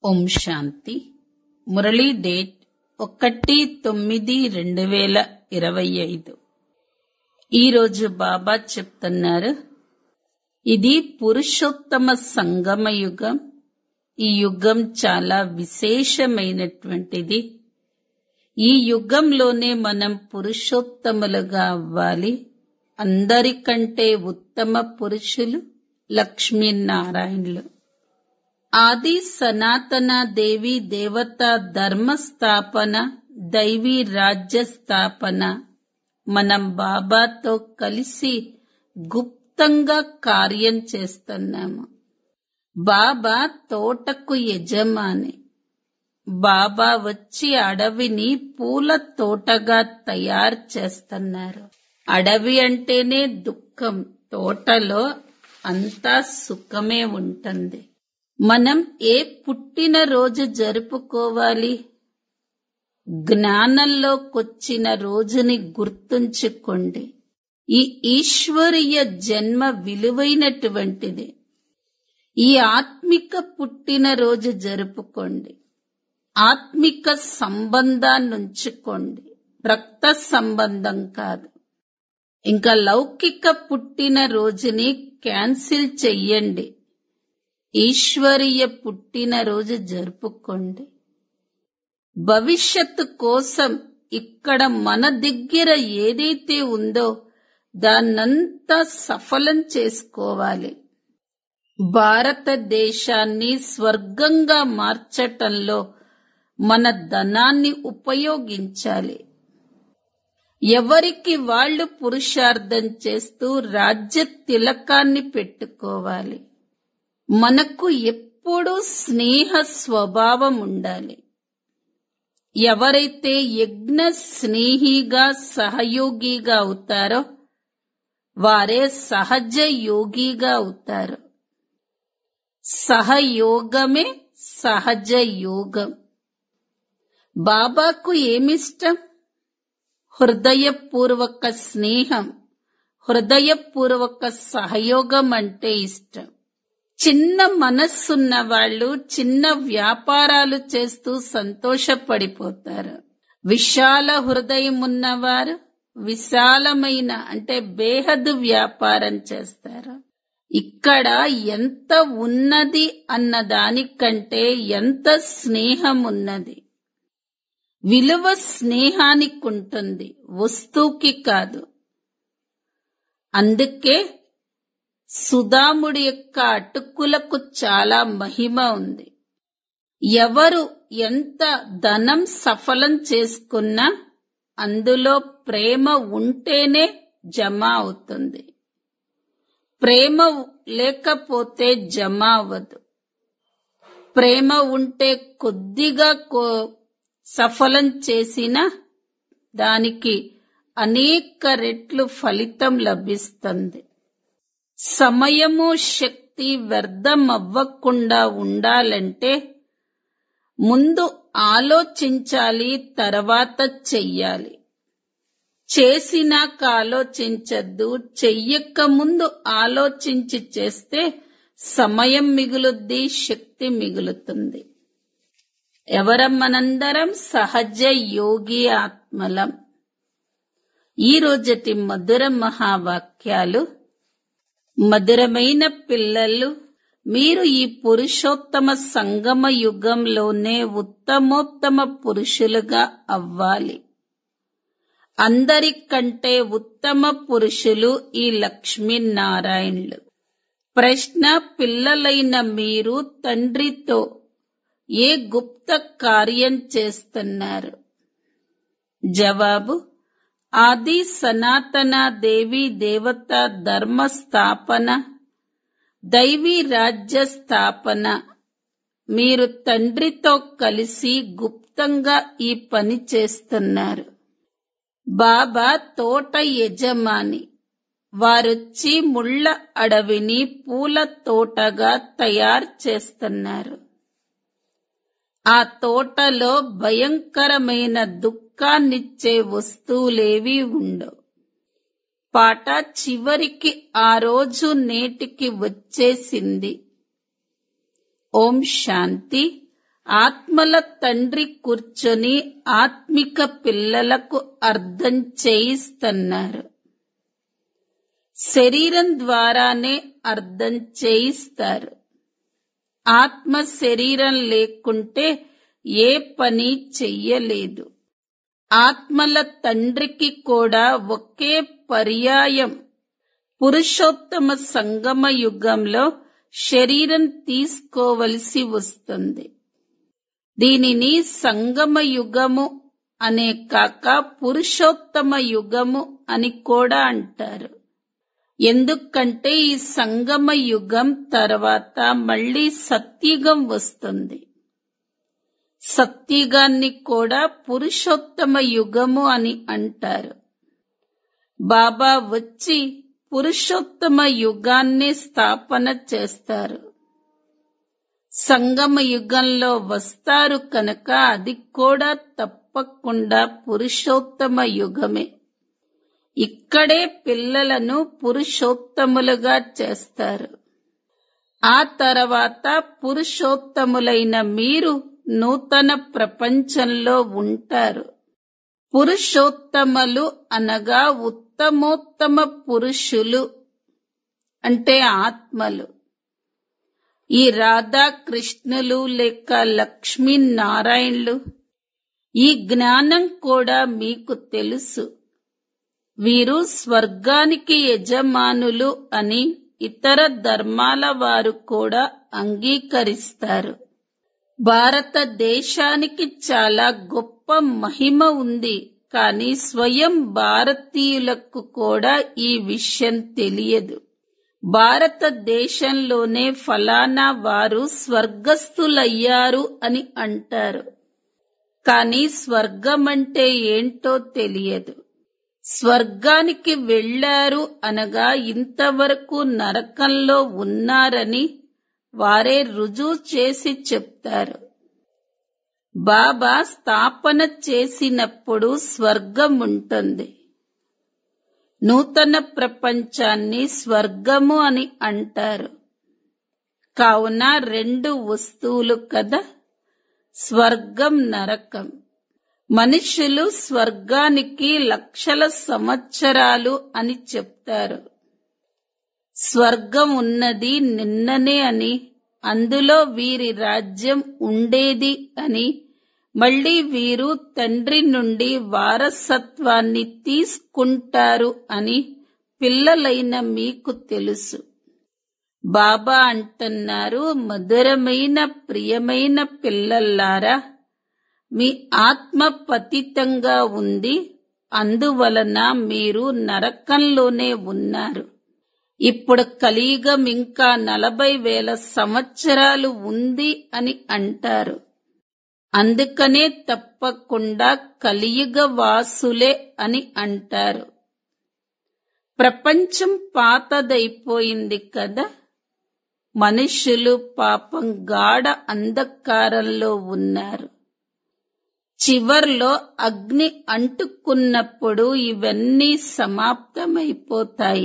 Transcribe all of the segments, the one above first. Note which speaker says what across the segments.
Speaker 1: ఓం శాంతి Murali date ఒకటి తొమ్మిది రెండు వేల ఇరవై ఐదు ఈరోజు బాబా చెప్తున్నారు ఇది పురుషోత్తమ సంగమ యుగం ఈ యుగం చాలా విశేషమైనటువంటిది ఈ యుగంలోనే మనం పురుషోత్తములుగా అవ్వాలి అందరికంటే ఉత్తమ పురుషులు లక్ష్మీనారాయణులు ఆది సనాతన దేవి దేవత ధర్మ స్థాపన దైవీ రాజ్య స్థాపన మనం బాబాతో కలిసి గుప్తంగా కార్యం చేస్తున్నాము బాబా తోటకు యజమాని బాబా వచ్చి అడవిని పూల తోటగా తయారు చేస్తున్నారు అడవి అంటేనే దుఃఖం తోటలో అంతా సుఖమే ఉంటుంది మనం ఏ పుట్టినరోజు జరుపుకోవాలి జ్ఞానంలోకొచ్చిన రోజుని గుర్తుంచుకోండి ఈ ఈశ్వరీయ జన్మ విలువైనటువంటిది ఈ ఆత్మిక పుట్టినరోజు జరుపుకోండి ఆత్మిక సంబంధాన్ని ఉంచుకోండి రక్త సంబంధం కాదు ఇంకా లౌకిక పుట్టిన రోజుని క్యాన్సిల్ చెయ్యండి ఈశ్వరీయ పుట్టినరోజు జరుపుకోండి భవిష్యత్తు కోసం ఇక్కడ మన దగ్గర ఏదైతే ఉందో దాన్నంతా సఫలం చేసుకోవాలి భారతదేశాన్ని స్వర్గంగా మార్చటంలో మన ధనాన్ని ఉపయోగించాలి ఎవరికి వాళ్ళు పురుషార్థం చేస్తూ రాజ్య తిలకాన్ని పెట్టుకోవాలి మనకు ఎప్పుడూ స్నేహ స్వభావం ఉండాలి ఎవరైతే యజ్ఞ స్నేహిగా సహయోగిగా అవుతారో వారే సహజ యోగిగా అవుతారు సహయోగమే సహజ యోగం బాబాకు ఏమిష్టం హృదయపూర్వక స్నేహం హృదయపూర్వక సహయోగం అంటే ఇష్టం చిన్న మనస్సున్న వాళ్ళు చిన్న వ్యాపారాలు చేస్తూ సంతోషపడిపోతారు విశాల హృదయం ఉన్నవారు విశాలమైన అంటే బేహదు వ్యాపారం చేస్తారు ఇక్కడ ఎంత ఉన్నది అన్న దానికంటే ఎంత స్నేహం ఉన్నది విలువ స్నేహానికి ఉంటుంది వస్తువుకి కాదు అందుకే సుధాముడి యొక్క అటుకులకు చాలా మహిమ ఉంది ఎవరు ఎంత ధనం సఫలం చేసుకున్నా అందులో ప్రేమ ఉంటేనే జమ అవుతుంది ప్రేమ లేకపోతే జమ అవ్వదు ప్రేమ ఉంటే కొద్దిగా సఫలం చేసిన దానికి అనేక రెట్లు ఫలితం లభిస్తుంది సమయము శక్తి వ్యర్థం అవ్వకుండా ఉండాలంటే ముందు ఆలోచించాలి తర్వాత చెయ్యాలి చేసినాక ఆలోచించద్దు చెయ్యక ముందు ఆలోచించి చేస్తే సమయం మిగులుద్ది శక్తి మిగులుతుంది ఎవరం మనందరం సహజ యోగి ఆత్మలం ఈ రోజటి మధుర మహావాక్యాలు మధురమైన పిల్లలు మీరు ఈ పురుషోత్తమ సంగమ యుగంలోనే ఉత్తమోత్తమ పురుషులుగా అవ్వాలి అందరికంటే ఉత్తమ పురుషులు ఈ లక్ష్మీనారాయణులు ప్రశ్న పిల్లలైన మీరు తండ్రితో ఏ గుప్త కార్యం చేస్తున్నారు జవాబు ఆది సనాతన దేవి దేవత ధర్మ స్థాపన దైవీ రాజ్య స్థాపన మీరు తండ్రితో కలిసి గుప్తంగా ఈ పని చేస్తున్నారు బాబా తోట యజమాని వారొచ్చి ముళ్ళ అడవిని పూల తోటగా తయారు చేస్తున్నారు ఆ తోటలో భయంకరమైన దుఃఖాన్నిచ్చే వస్తువులేవీ ఉండవు పాట చివరికి ఆ రోజు నేటికి వచ్చేసింది ఓం శాంతి ఆత్మల తండ్రి కూర్చొని ఆత్మిక పిల్లలకు అర్థం చేయిస్తున్నారు శరీరం ద్వారానే అర్థం చేయిస్తారు ఆత్మ శరీరం లేకుంటే ఏ పని చెయ్యలేదు ఆత్మల తండ్రికి కూడా ఒకే పర్యాయం పురుషోత్తమ సంగమ యుగంలో శరీరం తీసుకోవలసి వస్తుంది దీనిని సంగమ యుగము అనే కాక పురుషోత్తమ యుగము అని కూడా అంటారు ఎందుకంటే ఈ సంగమ యుగం తర్వాత మళ్ళీ సత్యుగం వస్తుంది సత్యుగాన్ని కూడా పురుషోత్తమ యుగము అని అంటారు బాబా వచ్చి పురుషోత్తమ యుగాన్ని స్థాపన చేస్తారు సంగమ యుగంలో వస్తారు కనుక అది కూడా తప్పకుండా పురుషోత్తమ యుగమే ఇక్కడే పిల్లలను పురుషోత్తములుగా చేస్తారు ఆ తర్వాత పురుషోత్తములైన మీరు నూతన ప్రపంచంలో ఉంటారు పురుషోత్తములు అనగా ఉత్తమోత్తమ పురుషులు అంటే ఆత్మలు ఈ రాధాకృష్ణులు లేక లక్ష్మీనారాయణులు ఈ జ్ఞానం కూడా మీకు తెలుసు వీరు స్వర్గానికి యజమానులు అని ఇతర ధర్మాల వారు కూడా అంగీకరిస్తారు భారతదేశానికి చాలా గొప్ప మహిమ ఉంది కానీ స్వయం భారతీయులకు కూడా ఈ విషయం తెలియదు భారతదేశంలోనే ఫలానా వారు స్వర్గస్థులయ్యారు అని అంటారు కానీ స్వర్గం అంటే ఏంటో తెలియదు స్వర్గానికి వెళ్లారు అనగా ఇంతవరకు నరకంలో ఉన్నారని వారే రుజువు చేసి చెప్తారు బాబా స్థాపన చేసినప్పుడు స్వర్గం ఉంటుంది నూతన ప్రపంచాన్ని స్వర్గము అని అంటారు కావున రెండు వస్తువులు కదా స్వర్గం నరకం మనుషులు స్వర్గానికి లక్షల సంవత్సరాలు అని చెప్తారు స్వర్గం ఉన్నది నిన్ననే అని అందులో వీరి రాజ్యం ఉండేది అని మళ్ళీ వీరు తండ్రి నుండి వారసత్వాన్ని తీసుకుంటారు అని పిల్లలైన మీకు తెలుసు బాబా అంటున్నారు మధురమైన ప్రియమైన పిల్లల్లారా మీ ఆత్మ పతితంగా ఉంది అందువలన మీరు నరకంలోనే ఉన్నారు ఇప్పుడు కలియుగం ఇంకా నలభై వేల సంవత్సరాలు ఉంది అని అంటారు అందుకనే తప్పకుండా కలియుగ వాసులే అని అంటారు ప్రపంచం పాతదైపోయింది కదా మనుషులు పాపం గాఢ అంధకారంలో ఉన్నారు చివర్లో అగ్ని అంటుకున్నప్పుడు ఇవన్నీ సమాప్తమైపోతాయి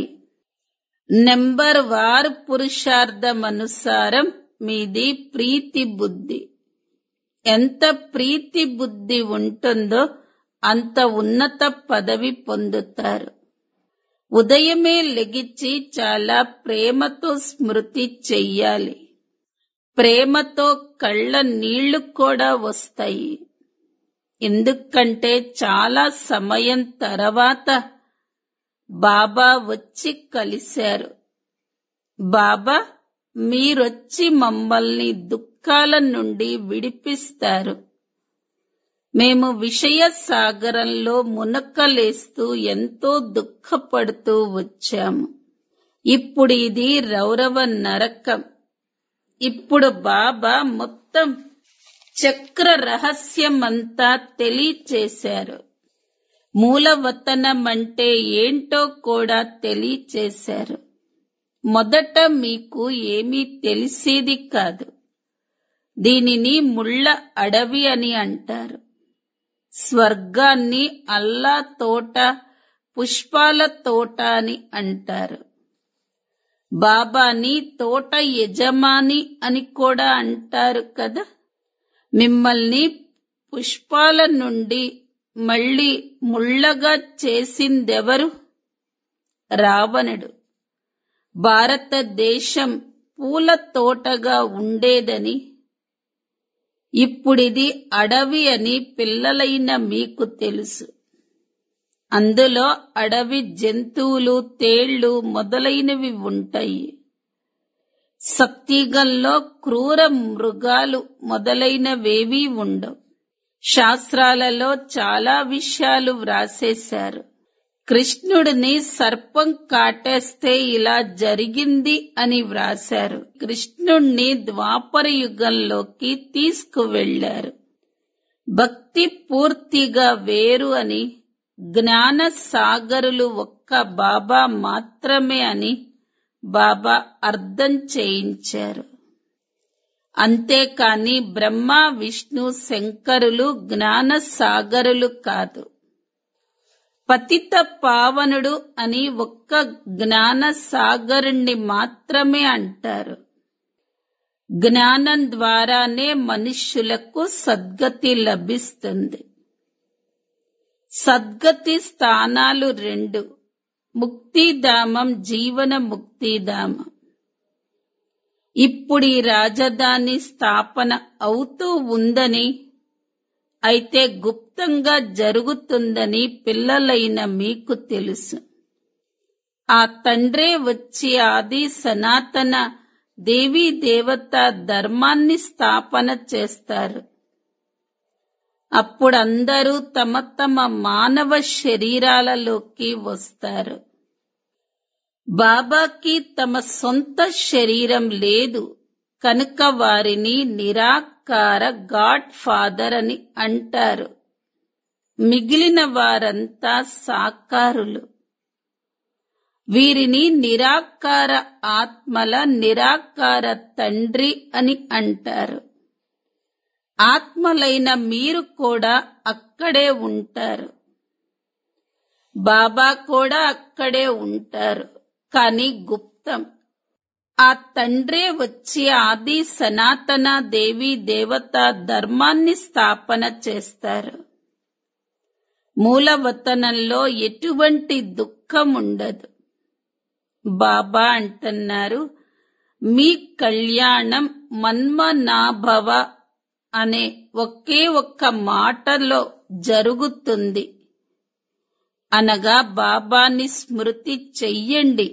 Speaker 1: నెంబర్ వార్ పురుషార్థమనుసారం మీది ప్రీతి బుద్ధి ఎంత ప్రీతి బుద్ధి ఉంటుందో అంత ఉన్నత పదవి పొందుతారు ఉదయమే లెగిచి చాలా ప్రేమతో స్మృతి చెయ్యాలి ప్రేమతో కళ్ళ నీళ్లు కూడా వస్తాయి ఎందుకంటే చాలా సమయం తర్వాత బాబా వచ్చి కలిశారు బాబా మీరొచ్చి మమ్మల్ని దుఃఖాల నుండి విడిపిస్తారు మేము విషయ సాగరంలో మునకలేస్తూ ఎంతో దుఃఖపడుతూ వచ్చాము ఇప్పుడు ఇది రౌరవ నరకం ఇప్పుడు బాబా మొత్తం చక్ర రహస్యమంతా తెలియచేశారు మూలవతనం అంటే ఏంటో కూడా తెలియచేశారు మొదట మీకు ఏమీ తెలిసేది కాదు దీనిని ముళ్ళ అడవి అని అంటారు స్వర్గాన్ని అల్లా తోట పుష్పాల తోట అని అంటారు బాబాని తోట యజమాని అని కూడా అంటారు కదా మిమ్మల్ని పుష్పాల నుండి మళ్ళీ ముళ్ళగా చేసిందెవరు రావణుడు భారతదేశం పూల తోటగా ఉండేదని ఇప్పుడిది అడవి అని పిల్లలైన మీకు తెలుసు అందులో అడవి జంతువులు తేళ్లు మొదలైనవి ఉంటాయి సత్యుగంలో క్రూర మృగాలు మొదలైనవేవీ ఉండవు శాస్త్రాలలో చాలా విషయాలు వ్రాసేశారు కృష్ణుడిని సర్పం కాటేస్తే ఇలా జరిగింది అని వ్రాశారు కృష్ణుణ్ణి ద్వాపర యుగంలోకి తీసుకువెళ్లారు భక్తి పూర్తిగా వేరు అని జ్ఞాన సాగరులు ఒక్క బాబా మాత్రమే అని బాబా అర్థం చేయించారు అంతేకాని బ్రహ్మ విష్ణు శంకరులు జ్ఞాన సాగరులు కాదు పతిత పావనుడు అని ఒక్క జ్ఞాన సాగరుణ్ణి మాత్రమే అంటారు జ్ఞానం ద్వారానే మనుష్యులకు సద్గతి లభిస్తుంది సద్గతి స్థానాలు రెండు ముక్తిధామం జీవన ముక్తిధామం ఇప్పుడు ఈ రాజధాని స్థాపన అవుతూ ఉందని అయితే గుప్తంగా జరుగుతుందని పిల్లలైన మీకు తెలుసు ఆ తండ్రే వచ్చి ఆది సనాతన దేవీ దేవత ధర్మాన్ని స్థాపన చేస్తారు అప్పుడు అందరూ తమ తమ మానవ శరీరాలలోకి వస్తారు బాబాకి తమ సొంత శరీరం లేదు కనుక వారిని నిరాకార గాడ్ ఫాదర్ అని అంటారు మిగిలిన వారంతా సాకారులు వీరిని నిరాకార ఆత్మల నిరాకార తండ్రి అని అంటారు ఆత్మలైన మీరు కూడా అక్కడే ఉంటారు బాబా కూడా అక్కడే ఉంటారు కానీ గుప్తం ఆ తండ్రే వచ్చి ఆది సనాతన దేవి దేవత ధర్మాన్ని స్థాపన చేస్తారు మూలవతనంలో ఎటువంటి దుఃఖం ఉండదు బాబా అంటున్నారు మీ కళ్యాణం మన్మనాభవ అనే ఒకే ఒక్క మాటలో జరుగుతుంది అనగా బాబాని స్మృతి చెయ్యండి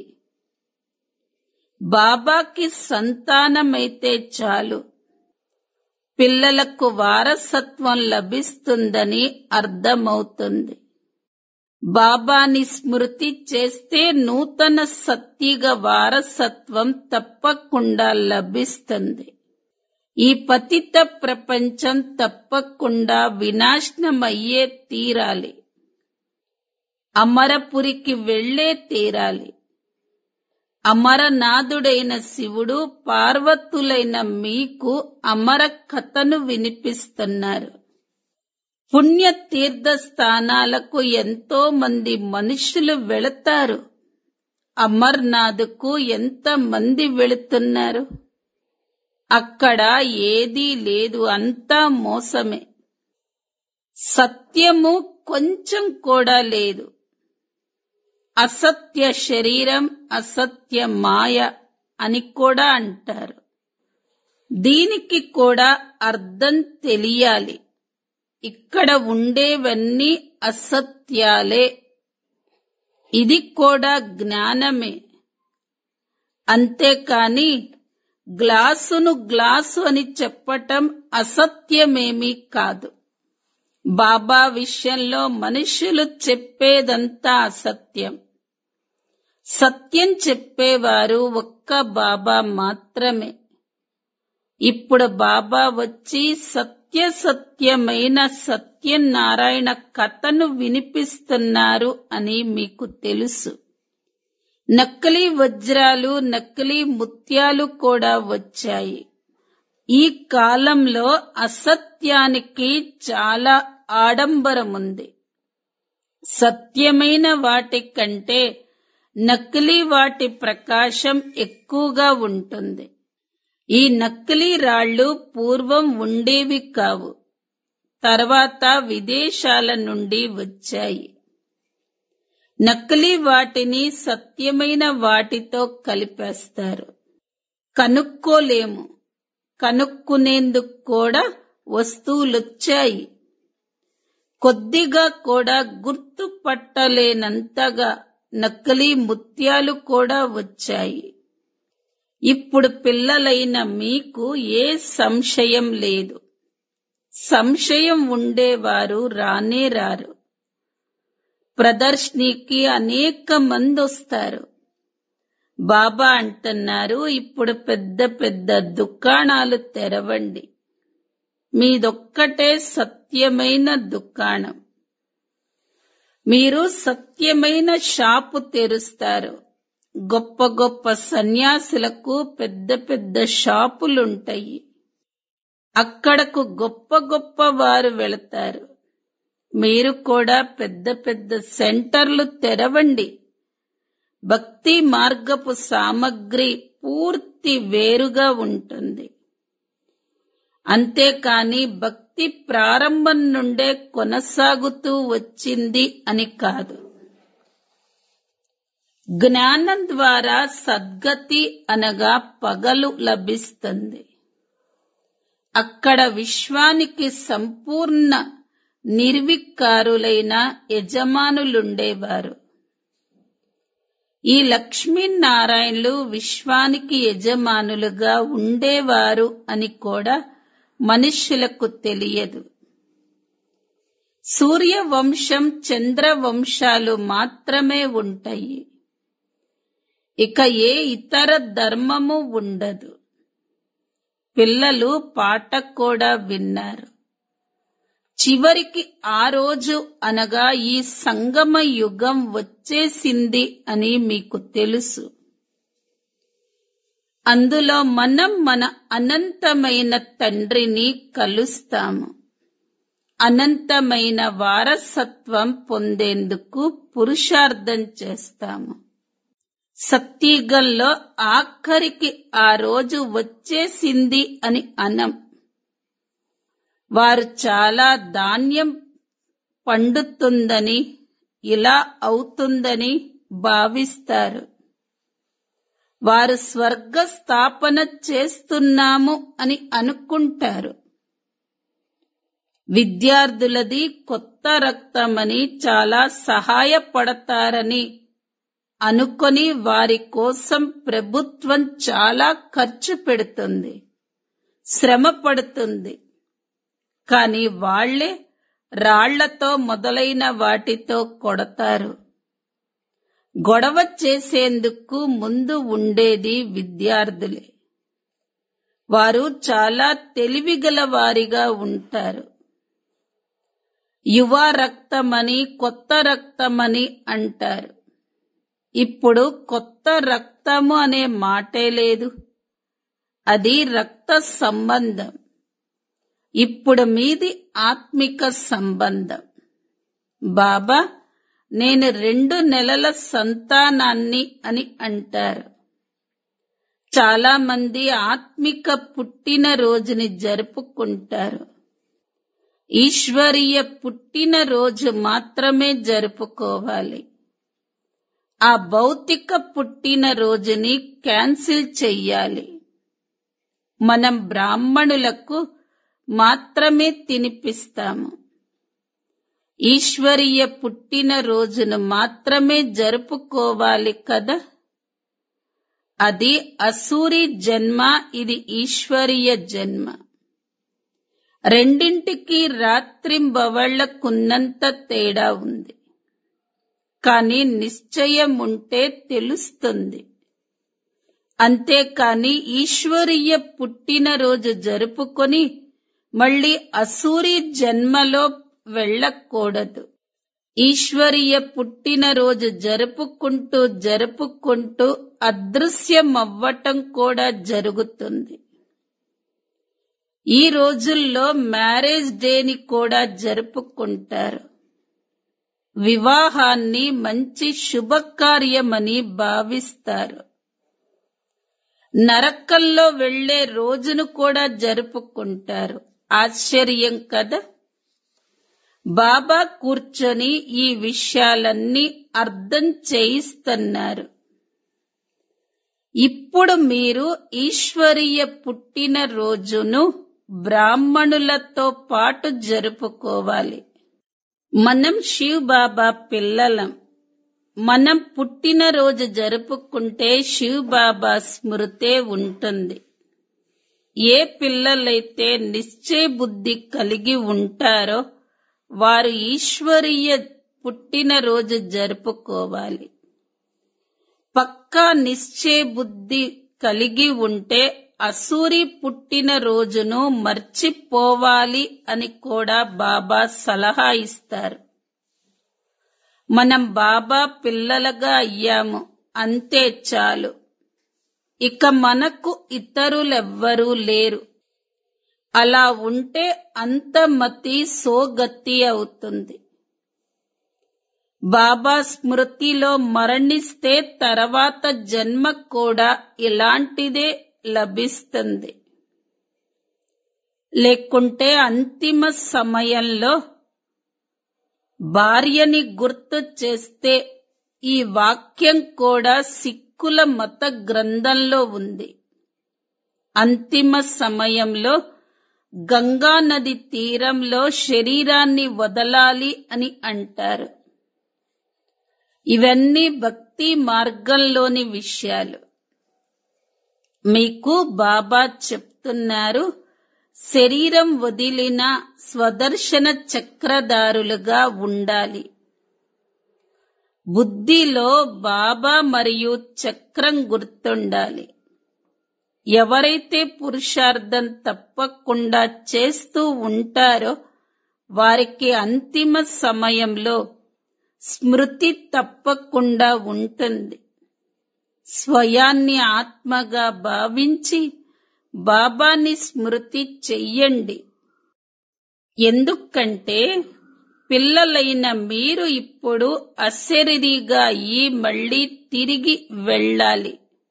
Speaker 1: బాబాకి సంతానమైతే చాలు పిల్లలకు వారసత్వం లభిస్తుందని అర్థమవుతుంది బాబాని స్మృతి చేస్తే నూతన సత్యగ వారసత్వం తప్పకుండా లభిస్తుంది ఈ పతిత ప్రపంచం తప్పకుండా వినాశనమయ్యే తీరాలి అమరపురికి వెళ్లే తీరాలి అమరనాథుడైన శివుడు పార్వతులైన మీకు అమర కథను వినిపిస్తున్నారు పుణ్య తీర్థ స్థానాలకు ఎంతో మంది మనుషులు వెళతారు అమర్నాథ్కు ఎంత మంది వెళుతున్నారు అక్కడ ఏదీ లేదు అంతా మోసమే సత్యము కొంచెం కూడా లేదు అసత్య శరీరం అసత్య మాయ అని కూడా అంటారు దీనికి కూడా అర్థం తెలియాలి ఇక్కడ ఉండేవన్నీ అసత్యాలే ఇది కూడా జ్ఞానమే అంతేకాని గ్లాసును గ్లాసు అని చెప్పటం అసత్యమేమీ కాదు బాబా విషయంలో మనుషులు చెప్పేదంతా అసత్యం సత్యం చెప్పేవారు ఒక్క బాబా మాత్రమే ఇప్పుడు బాబా వచ్చి సత్య సత్యమైన సత్యనారాయణ కథను వినిపిస్తున్నారు అని మీకు తెలుసు నకిలీ వజ్రాలు నకిలీ ముత్యాలు కూడా వచ్చాయి ఈ కాలంలో అసత్యానికి చాలా ఆడంబరముంది సత్యమైన వాటి కంటే నకిలీ వాటి ప్రకాశం ఎక్కువగా ఉంటుంది ఈ నకిలీ రాళ్ళు పూర్వం ఉండేవి కావు తర్వాత విదేశాల నుండి వచ్చాయి నకిలీ వాటిని సత్యమైన వాటితో కలిపేస్తారు కనుక్కోలేము కనుక్కునేందుకు కూడా వస్తువులొచ్చాయి కొద్దిగా కూడా గుర్తుపట్టలేనంతగా నకిలీ ముత్యాలు కూడా వచ్చాయి ఇప్పుడు పిల్లలైన మీకు ఏ సంశయం లేదు సంశయం ఉండేవారు రానే రారు ప్రదర్శనకి అనేక మంది వస్తారు బాబా అంటున్నారు ఇప్పుడు పెద్ద పెద్ద దుకాణాలు తెరవండి మీదొక్కటే సత్యమైన దుకాణం మీరు సత్యమైన షాపు తెరుస్తారు గొప్ప గొప్ప సన్యాసులకు పెద్ద పెద్ద షాపులుంటాయి అక్కడకు గొప్ప గొప్ప వారు వెళతారు మీరు కూడా పెద్ద పెద్ద సెంటర్లు తెరవండి భక్తి మార్గపు సామగ్రి పూర్తి వేరుగా ఉంటుంది అంతేకాని భక్తి ప్రారంభం నుండే కొనసాగుతూ వచ్చింది అని కాదు జ్ఞానం ద్వారా సద్గతి అనగా పగలు లభిస్తుంది అక్కడ విశ్వానికి సంపూర్ణ నిర్వికారులైన యజమానులుండేవారు ఈ లక్ష్మీనారాయణులు విశ్వానికి యజమానులుగా ఉండేవారు అని కూడా మనుష్యులకు తెలియదు సూర్యవంశం చంద్రవంశాలు మాత్రమే ఉంటాయి ఇక ఏ ఇతర ధర్మము ఉండదు పిల్లలు పాట కూడా విన్నారు చివరికి ఆ రోజు అనగా ఈ సంగమ యుగం వచ్చేసింది అని మీకు తెలుసు అందులో మనం మన అనంతమైన తండ్రిని కలుస్తాము అనంతమైన వారసత్వం పొందేందుకు పురుషార్థం చేస్తాము సత్యగల్లో ఆఖరికి ఆ రోజు వచ్చేసింది అని అనం వారు చాలా ధాన్యం పండుతుందని ఇలా అవుతుందని భావిస్తారు వారు స్వర్గ స్థాపన చేస్తున్నాము అని అనుకుంటారు విద్యార్థులది కొత్త రక్తమని చాలా సహాయపడతారని అనుకొని వారి కోసం ప్రభుత్వం చాలా ఖర్చు పెడుతుంది శ్రమ పడుతుంది కాని వాళ్లే రాళ్లతో మొదలైన వాటితో కొడతారు గొడవ చేసేందుకు ముందు ఉండేది విద్యార్థులే వారు చాలా తెలివిగల వారిగా ఉంటారు యువ రక్తమని కొత్త రక్తమని అంటారు ఇప్పుడు కొత్త రక్తము అనే మాటే లేదు అది రక్త సంబంధం ఇప్పుడు మీది ఆత్మిక సంబంధం బాబా నేను రెండు నెలల సంతానాన్ని అని అంటారు చాలా మంది ఆత్మిక పుట్టిన రోజుని జరుపుకుంటారు ఈశ్వరీయ పుట్టిన రోజు మాత్రమే జరుపుకోవాలి ఆ భౌతిక పుట్టిన రోజుని క్యాన్సిల్ చెయ్యాలి మనం బ్రాహ్మణులకు మాత్రమే తినిపిస్తాము ఈశ్వరీయ పుట్టిన రోజును మాత్రమే జరుపుకోవాలి కదా అది అసూరి జన్మ ఇది ఈశ్వరీయ జన్మ రెండింటికి రాత్రింబవళ్లకున్నంత తేడా ఉంది కానీ నిశ్చయం ఉంటే తెలుస్తుంది అంతేకాని ఈశ్వరీయ పుట్టినరోజు జరుపుకొని మళ్ళీ అసూరి జన్మలో వెళ్ళకూడదు ఈశ్వరీయ పుట్టినరోజు జరుపుకుంటూ జరుపుకుంటూ అదృశ్యమవ్వటం కూడా జరుగుతుంది ఈ రోజుల్లో మ్యారేజ్ డేని కూడా జరుపుకుంటారు వివాహాన్ని మంచి శుభకార్యమని భావిస్తారు నరకంలో వెళ్లే రోజును కూడా జరుపుకుంటారు ఆశ్చర్యం కదా బాబా కూర్చొని ఈ విషయాలన్నీ అర్థం చేయిస్తున్నారు ఇప్పుడు మీరు ఈశ్వరీయ పుట్టిన రోజును బ్రాహ్మణులతో పాటు జరుపుకోవాలి మనం శివ్ బాబా పిల్లలం మనం పుట్టినరోజు జరుపుకుంటే శివ్ బాబా స్మృతే ఉంటుంది ఏ పిల్లలైతే నిశ్చయ బుద్ధి కలిగి ఉంటారో వారు ఈశ్వరీయ పుట్టినరోజు జరుపుకోవాలి పక్కా నిశ్చయ బుద్ధి కలిగి ఉంటే అసూరి పుట్టిన రోజును మర్చిపోవాలి అని కూడా బాబా సలహా ఇస్తారు మనం బాబా పిల్లలుగా అయ్యాము అంతే చాలు ఇక మనకు ఇతరులెవ్వరూ లేరు అలా ఉంటే అంతమతి సోగతి అవుతుంది బాబా స్మృతిలో మరణిస్తే తర్వాత జన్మ కూడా ఇలాంటిదే లభిస్తుంది లేకుంటే అంతిమ సమయంలో భార్యని గుర్తు చేస్తే ఈ వాక్యం కూడా సిక్కుల మత గ్రంథంలో ఉంది అంతిమ సమయంలో గంగా నది తీరంలో శరీరాన్ని వదలాలి అని అంటారు ఇవన్నీ భక్తి మార్గంలోని విషయాలు మీకు బాబా చెప్తున్నారు శరీరం వదిలిన స్వదర్శన చక్రధారులుగా ఉండాలి బుద్ధిలో బాబా మరియు చక్రం గుర్తుండాలి ఎవరైతే పురుషార్థం తప్పకుండా చేస్తూ ఉంటారో వారికి అంతిమ సమయంలో స్మృతి తప్పకుండా ఉంటుంది స్వయాన్ని ఆత్మగా భావించి బాబాని స్మృతి చెయ్యండి ఎందుకంటే పిల్లలైన మీరు ఇప్పుడు అశరీరిగా అయ్యి మళ్ళీ తిరిగి వెళ్ళాలి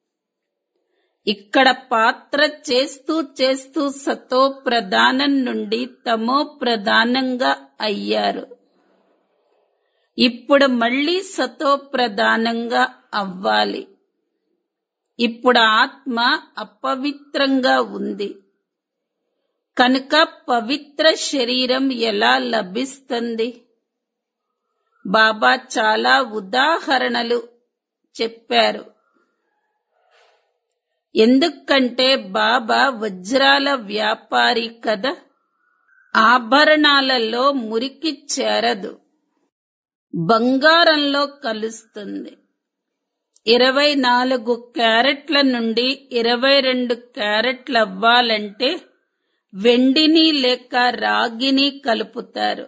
Speaker 1: ఇక్కడ పాత్ర చేస్తూ చేస్తూ సతో ప్రధానం నుండి తమో ప్రధానంగా అయ్యారు ఇప్పుడు మళ్ళీ సతో ప్రధానంగా అవ్వాలి ఇప్పుడు ఆత్మ అపవిత్రంగా ఉంది కనుక పవిత్ర శరీరం ఎలా లభిస్తుంది బాబా చాలా ఉదాహరణలు చెప్పారు ఎందుకంటే బాబా వజ్రాల వ్యాపారి కదా ఆభరణాలలో మురికి చేరదు బంగారంలో కలుస్తుంది ఇరవై నాలుగు క్యారెట్ల నుండి ఇరవై రెండు క్యారెట్లు అవ్వాలంటే వెండిని లేక రాగిని కలుపుతారు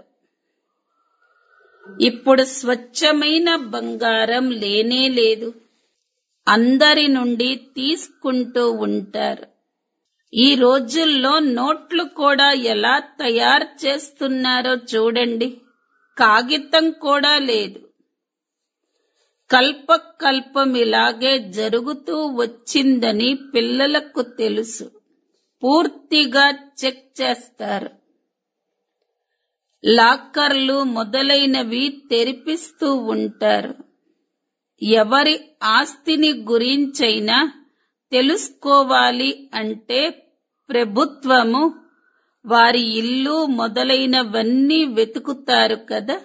Speaker 1: ఇప్పుడు స్వచ్ఛమైన బంగారం లేనే లేదు అందరి నుండి తీసుకుంటూ ఉంటారు ఈ రోజుల్లో నోట్లు కూడా ఎలా తయారు చేస్తున్నారో చూడండి కాగితం కూడా లేదు కల్ప కల్పం ఇలాగే జరుగుతూ వచ్చిందని పిల్లలకు తెలుసు పూర్తిగా చెక్ చేస్తారు లాకర్లు మొదలైనవి తెరిపిస్తూ ఉంటారు ఎవరి ఆస్తిని గురించైనా తెలుసుకోవాలి అంటే ప్రభుత్వము వారి ఇల్లు మొదలైనవన్నీ వెతుకుతారు కదా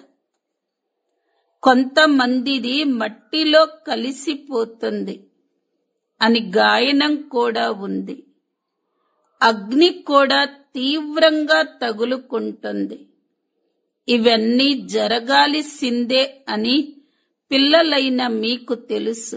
Speaker 1: కొంతమందిది మట్టిలో కలిసిపోతుంది అని గాయనం కూడా ఉంది అగ్ని కూడా తీవ్రంగా తగులుకుంటుంది ఇవన్నీ జరగాల్సిందే అని పిల్లలైన మీకు తెలుసు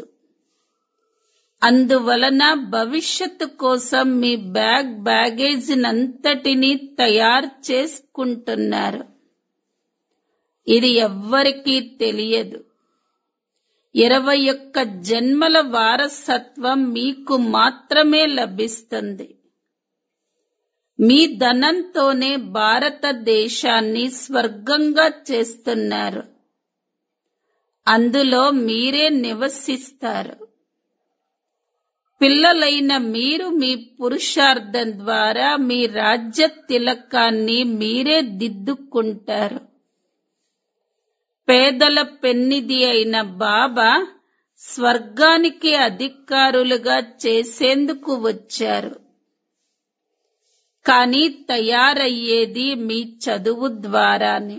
Speaker 1: అందువలన భవిష్యత్తు కోసం మీ బ్యాగ్ బ్యాగేజినంతటినీ తయారు చేసుకుంటున్నారు ఇది ఎవ్వరికీ తెలియదు ఇరవై ఒక్క జన్మల వారసత్వం మీకు మాత్రమే లభిస్తుంది మీ ధనంతోనే భారతదేశాన్ని స్వర్గంగా చేస్తున్నారు అందులో మీరే నివసిస్తారు పిల్లలైన మీరు మీ పురుషార్థం ద్వారా మీ రాజ్య తిలకాన్ని మీరే దిద్దుకుంటారు పేదల పెన్నిది అయిన బాబా స్వర్గానికి అధికారులుగా చేసేందుకు వచ్చారు కానీ తయారయ్యేది మీ చదువు ద్వారానే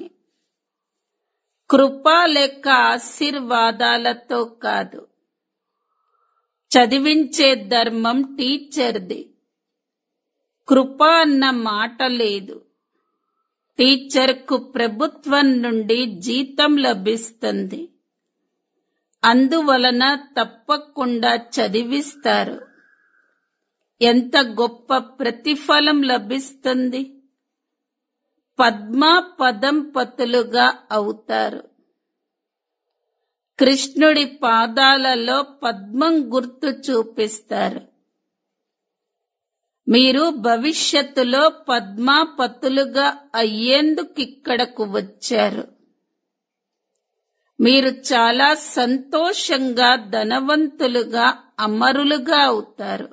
Speaker 1: కృప లేక ఆశీర్వాదాలతో కాదు చదివించే ధర్మం టీచర్ది కృప అన్న మాట లేదు టీచర్కు ప్రభుత్వం నుండి జీతం లభిస్తుంది అందువలన తప్పకుండా చదివిస్తారు ఎంత గొప్ప ప్రతిఫలం లభిస్తుంది పద్మా పదంపతులుగా అవుతారు కృష్ణుడి పాదాలలో పద్మం గుర్తు చూపిస్తారు మీరు భవిష్యత్తులో పద్మాపతులుగా అయ్యేందుకు ఇక్కడకు వచ్చారు మీరు చాలా సంతోషంగా ధనవంతులుగా అమరులుగా అవుతారు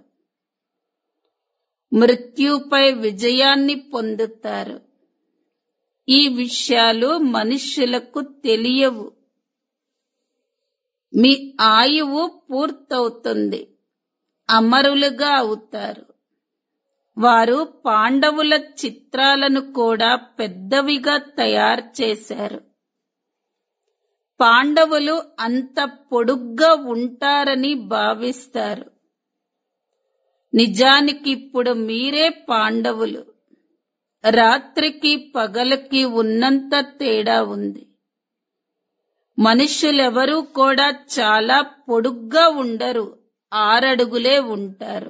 Speaker 1: మృత్యుపై విజయాన్ని పొందుతారు ఈ విషయాలు మనుష్యులకు తెలియవు మీ ఆయువు పూర్తవుతుంది అమరులుగా అవుతారు వారు పాండవుల చిత్రాలను కూడా పెద్దవిగా తయారు చేశారు పాండవులు అంత పొడుగ్గా ఉంటారని భావిస్తారు నిజానికి ఇప్పుడు మీరే పాండవులు రాత్రికి పగలకి ఉన్నంత తేడా ఉంది మనుషులెవరూ కూడా చాలా పొడుగ్గా ఉండరు ఆరడుగులే ఉంటారు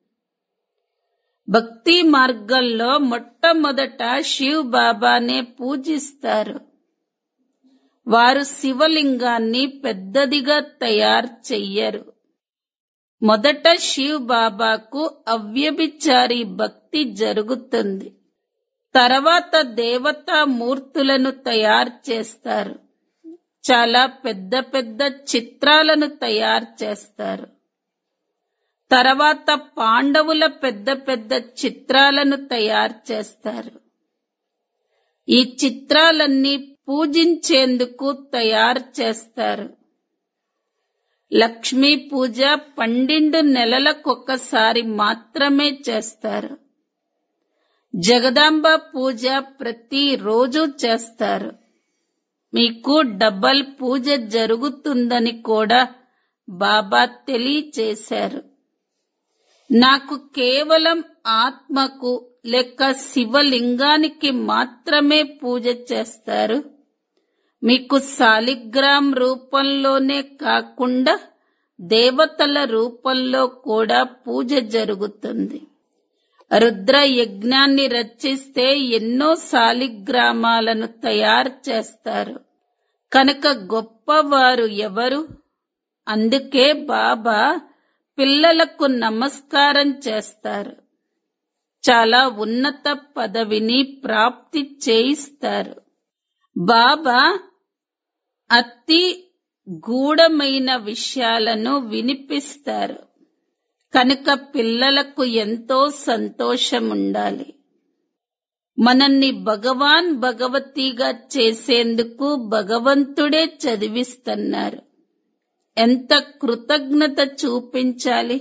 Speaker 1: భక్తి మార్గంలో మొట్టమొదట శివ్ బాబానే పూజిస్తారు వారు శివలింగాన్ని పెద్దదిగా తయారు చెయ్యరు మొదట శివ్ బాబాకు అవ్యభిచారి భక్తి జరుగుతుంది తర్వాత దేవతా మూర్తులను తయారు చేస్తారు చాలా పెద్ద పెద్ద చిత్రాలను తయారు చేస్తారు తర్వాత పాండవుల పెద్ద పెద్ద చిత్రాలను తయారు చేస్తారు ఈ చిత్రాలన్నీ పూజించేందుకు తయారు చేస్తారు లక్ష్మీ పూజ పన్నెండు నెలలకొకసారి మాత్రమే చేస్తారు జగదాంబ పూజ ప్రతిరోజు చేస్తారు మీకు డబల్ పూజ జరుగుతుందని కూడా బాబా తెలియచేశారు నాకు కేవలం ఆత్మకు లేక శివలింగానికి మాత్రమే పూజ చేస్తారు మీకు సాలిగ్రామ్ రూపంలోనే కాకుండా దేవతల రూపంలో కూడా పూజ జరుగుతుంది రుద్ర యజ్ఞాన్ని రచిస్తే ఎన్నో సాలిగ్రామాలను తయారు చేస్తారు కనుక గొప్పవారు ఎవరు అందుకే బాబా పిల్లలకు నమస్కారం చేస్తారు చాలా ఉన్నత పదవిని ప్రాప్తి చేయిస్తారు బాబా అతి గూఢమైన విషయాలను వినిపిస్తారు కనుక పిల్లలకు ఎంతో సంతోషం ఉండాలి మనల్ని భగవాన్ భగవతిగా చేసేందుకు భగవంతుడే చదివిస్తున్నారు ఎంత కృతజ్ఞత చూపించాలి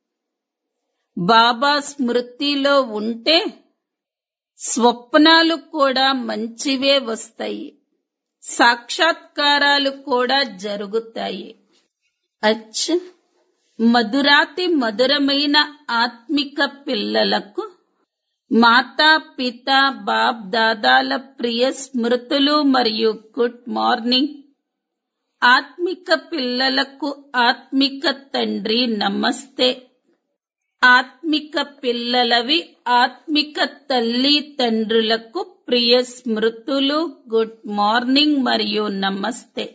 Speaker 1: బాబా స్మృతిలో ఉంటే స్వప్నాలు కూడా మంచివే వస్తాయి సాక్షాత్కారాలు కూడా జరుగుతాయి అచ్చ మధురాతి మధురమైన ఆత్మిక పిల్లలకు మాతా పిత బాప్ దాదాల ప్రియ స్మృతులు మరియు గుడ్ మార్నింగ్ ఆత్మిక పిల్లలకు ఆత్మిక తండ్రి నమస్తే ఆత్మిక పిల్లలవి ఆత్మిక తల్లి తండ్రులకు ప్రియ స్మృతులు గుడ్ మార్నింగ్ మరియు నమస్తే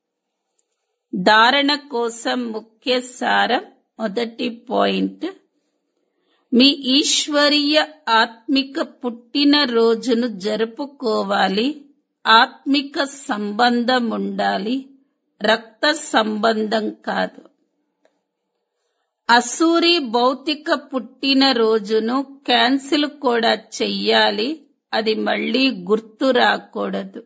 Speaker 1: ధారణ కోసం ముఖ్య సారం మొదటి పాయింట్ మీ ఈశ్వరీయ ఆత్మిక పుట్టిన రోజును జరుపుకోవాలి ఆత్మిక సంబంధం ఉండాలి రక్త సంబంధం కాదు అసూరి భౌతిక పుట్టిన రోజును క్యాన్సిల్ కూడా చెయ్యాలి అది మళ్ళీ గుర్తు రాకూడదు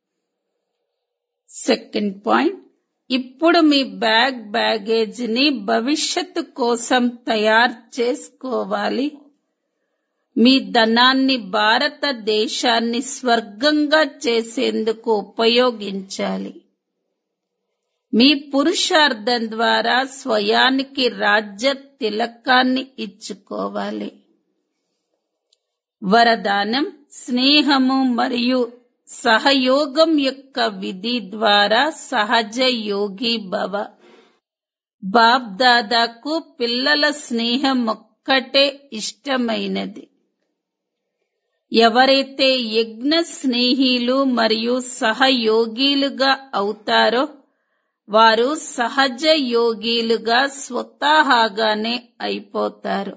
Speaker 1: సెకండ్ పాయింట్ ఇప్పుడు మీ బ్యాగ్ బ్యాగేజ్ ని భవిష్యత్తు కోసం తయారు చేసుకోవాలి మీ ధనాన్ని భారతదేశాన్ని స్వర్గంగా చేసేందుకు ఉపయోగించాలి మీ పురుషార్థం ద్వారా స్వయానికి రాజ్య తిలకాన్ని ఇచ్చుకోవాలి వరదానం స్నేహము మరియు సహయోగం యొక్క విధి ద్వారా సహజ యోగి భవ బాప్ దాదాకు పిల్లల స్నేహం ఒక్కటే ఇష్టమైనది ఎవరైతే యజ్ఞ స్నేహిలు మరియు సహయోగిలుగా అవుతారో వారు సహజ యోగిలుగా స్వతహాగానే అయిపోతారు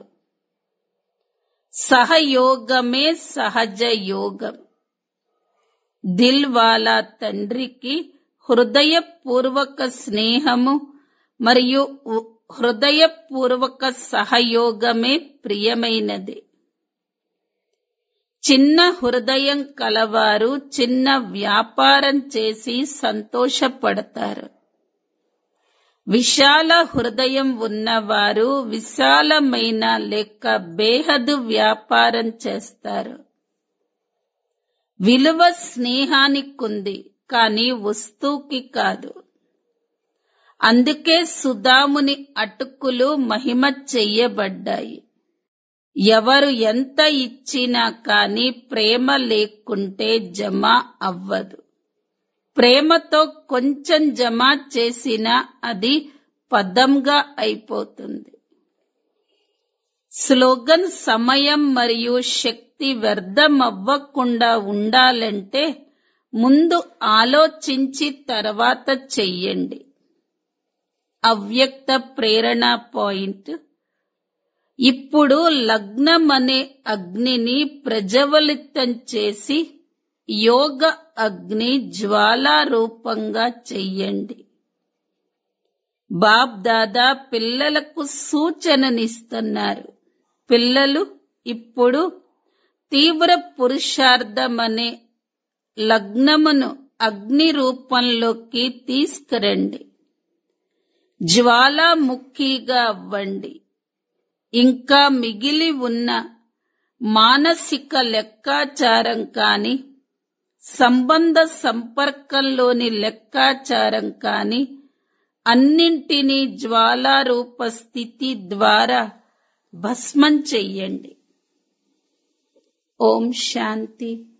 Speaker 1: సహయోగమే సహజ యోగం దిల్ వాలా తండ్రికి హృదయపూర్వక స్నేహము మరియు ఉ- హృదయపూర్వక సహయోగమే ప్రియమైనది చిన్న హృదయం కలవారు చిన్న వ్యాపారం చేసి సంతోషపడతారు విశాల హృదయం ఉన్నవారు విశాలమైన లేక బేహదు వ్యాపారం చేస్తారు విలువ స్నేహానికుంది కానీ వస్తువుకి కాదు అందుకే సుధాముని అటుకులు మహిమ చెయ్యబడ్డాయి ఎవరు ఎంత ఇచ్చినా కానీ ప్రేమ లేకుంటే జమ అవ్వదు ప్రేమతో కొంచెం జమ చేసినా అది పదంగా అయిపోతుంది స్లోగన్ సమయం మరియు శక్తి వ్యర్థమవ్వకుండా ఉండాలంటే ముందు ఆలోచించి తర్వాత చెయ్యండి అవ్యక్త ప్రేరణ పాయింట్ ఇప్పుడు లగ్నం అనే అగ్నిని ప్రజ్వలితం చేసి యోగ అగ్ని జ్వాలా రూపంగా చెయ్యండి బాబ్ దాదా పిల్లలకు సూచననిస్తున్నారు పిల్లలు ఇప్పుడు తీవ్ర పురుషార్థమనే లగ్నమును అగ్ని రూపంలోకి తీసుకురండి జ్వాలాముఖిగా అవ్వండి ఇంకా మిగిలి ఉన్న మానసిక లెక్కాచారం కాని సంబంధ సంపర్కంలోని లెక్కాచారం కాని అన్నింటినీ జ్వాలారూప స్థితి ద్వారా భస్మం చెయ్యండి ఓం శాంతి